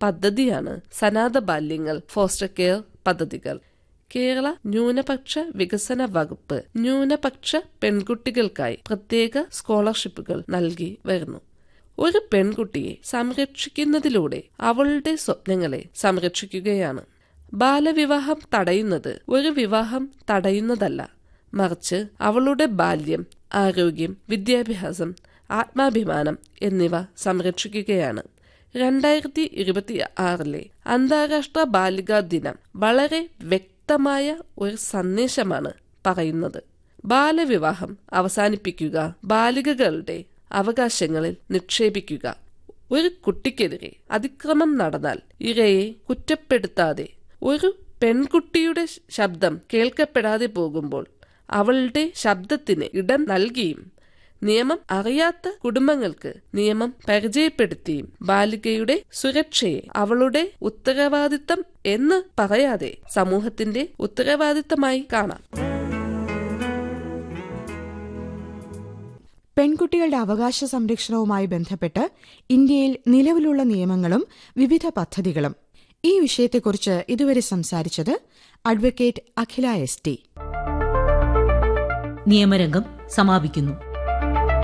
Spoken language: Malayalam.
പദ്ധതിയാണ് സനാത ബാല്യങ്ങൾ ഫോസ്റ്റർ കെയർ പദ്ധതികൾ കേരള ന്യൂനപക്ഷ വികസന വകുപ്പ് ന്യൂനപക്ഷ പെൺകുട്ടികൾക്കായി പ്രത്യേക സ്കോളർഷിപ്പുകൾ നൽകി വരുന്നു ഒരു പെൺകുട്ടിയെ സംരക്ഷിക്കുന്നതിലൂടെ അവളുടെ സ്വപ്നങ്ങളെ സംരക്ഷിക്കുകയാണ് ബാലവിവാഹം തടയുന്നത് ഒരു വിവാഹം തടയുന്നതല്ല മറിച്ച് അവളുടെ ബാല്യം ആരോഗ്യം വിദ്യാഭ്യാസം ആത്മാഭിമാനം എന്നിവ സംരക്ഷിക്കുകയാണ് രണ്ടായിരത്തി ഇരുപത്തി ആറിലെ അന്താരാഷ്ട്ര ബാലികാ ദിനം വളരെ വ്യക്തമായ ഒരു സന്ദേശമാണ് പറയുന്നത് ബാലവിവാഹം അവസാനിപ്പിക്കുക ബാലികകളുടെ അവകാശങ്ങളിൽ നിക്ഷേപിക്കുക ഒരു കുട്ടിക്കെതിരെ അതിക്രമം നടന്നാൽ ഇരയെ കുറ്റപ്പെടുത്താതെ ഒരു പെൺകുട്ടിയുടെ ശബ്ദം കേൾക്കപ്പെടാതെ പോകുമ്പോൾ അവളുടെ ശബ്ദത്തിന് ഇടം നൽകിയും നിയമം അറിയാത്ത കുടുംബങ്ങൾക്ക് നിയമം പരിചയപ്പെടുത്തിയും ബാലികയുടെ സുരക്ഷയെ അവളുടെ ഉത്തരവാദിത്തം എന്ന് പറയാതെ സമൂഹത്തിന്റെ ഉത്തരവാദിത്തമായി കാണാം പെൺകുട്ടികളുടെ അവകാശ സംരക്ഷണവുമായി ബന്ധപ്പെട്ട് ഇന്ത്യയിൽ നിലവിലുള്ള നിയമങ്ങളും വിവിധ പദ്ധതികളും ഈ വിഷയത്തെക്കുറിച്ച് ഇതുവരെ സംസാരിച്ചത് അഡ്വക്കേറ്റ് അഖില എസ് ടി നിയമരംഗം സമാപിക്കുന്നു